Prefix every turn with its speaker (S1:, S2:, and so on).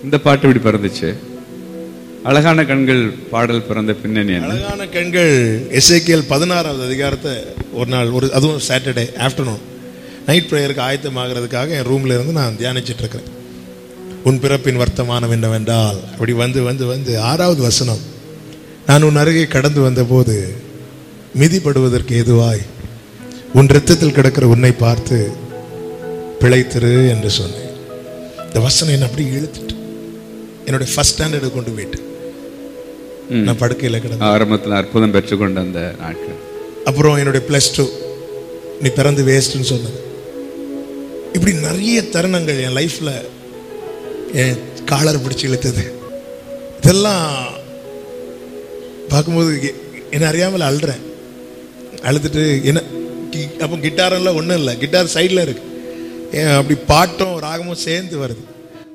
S1: இந்த பாட்டு இப்படி பிறந்துச்சு அழகான கண்கள் பாடல் பிறந்த பின்னணி என்ன
S2: அழகான கண்கள் எஸ்ஐகேஎல் பதினாறாவது அதிகாரத்தை ஒரு நாள் ஒரு அதுவும் சாட்டர்டே ஆஃப்டர்நூன் நைட் ப்ரேயருக்கு ஆயத்தமாகிறதுக்காக என் ரூம்ல இருந்து நான் தியானிச்சிட்டு இருக்கிறேன் உன் பிறப்பின் வர்த்தமானம் என்னவென்றால் அப்படி வந்து வந்து வந்து ஆறாவது வசனம் நான் உன் அருகே கடந்து வந்தபோது மிதிப்படுவதற்கு ஏதுவாய் உன் இரத்தத்தில் கிடக்கிற உன்னை பார்த்து பிழைத்திரு என்று சொன்னேன் இந்த வசனம் என்னை அப்படி இழுத்துட்டு என்னுடைய ஃபர்ஸ்ட் ஸ்டாண்டர்டு கொண்டு போயிட்டு
S1: ம்.
S2: நான் படுக்கையில் கிடந்தேன்
S1: ஆரம்பத்தில் அற்புதம் பெற்றுக்கொண்ட அந்த நாட்கள்
S2: அப்புறம் என்னுடைய ப்ளஸ் டூ நீ பிறந்து வேஸ்ட்னு சொன்னது இப்படி நிறைய தருணங்கள் என் லைஃப்பில் என் காலர் பிடிச்சி இழுத்தது இதெல்லாம் பார்க்கும்போது எ- என்னை அறியாமல் அழுறேன் அழுதுட்டு என்ன கி- அப்போ கிட்டாரெல்லாம் ஒன்றும் இல்லை கிட்டார் சைடில் இருக்கு ஏன் அப்படி பாட்டும் ராகமும் சேர்ந்து வருது